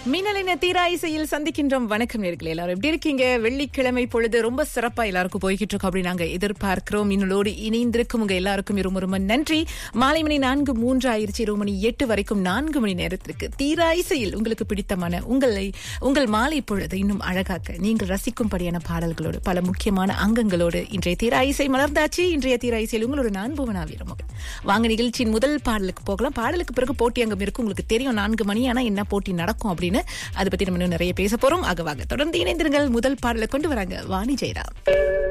மின்னலின தீரா இசையில் சந்திக்கின்றோம் வணக்கம் நேர்களே எல்லாரும் எப்படி இருக்கீங்க வெள்ளிக்கிழமை பொழுது ரொம்ப சிறப்பா எல்லாருக்கும் போய்கிட்டு இருக்கோம் அப்படி நாங்க எதிர்பார்க்கிறோம் இன்னலோடு இணைந்திருக்கும் உங்க எல்லாருக்கும் ரொம்ப ரொம்ப நன்றி மாலை மணி நான்கு மூன்று ஆயிரத்தி இருபது மணி எட்டு வரைக்கும் நான்கு மணி நேரத்திற்கு தீரா இசையில் உங்களுக்கு பிடித்தமான உங்களை உங்கள் மாலை பொழுது இன்னும் அழகாக்க நீங்கள் ரசிக்கும்படியான பாடல்களோடு பல முக்கியமான அங்கங்களோடு இன்றைய தீரா இசை மலர்ந்தாச்சு இன்றைய தீரா இசையில் உங்களோட நான் புவனா வீரமகன் வாங்க நிகழ்ச்சியின் முதல் பாடலுக்கு போகலாம் பாடலுக்கு பிறகு போட்டி அங்கம் இருக்கும் உங்களுக்கு தெரியும் நான்கு மணி ஆனா என்ன போட்டி நடக்கும் அப்படின்னு அதை பத்தி நம்ம இன்னும் நிறைய பேச போறோம் ஆக வாங்க தொடர்ந்து இணைந்திருங்கள் முதல் பாடலை கொண்டு வராங்க வாணி ஜெயராம்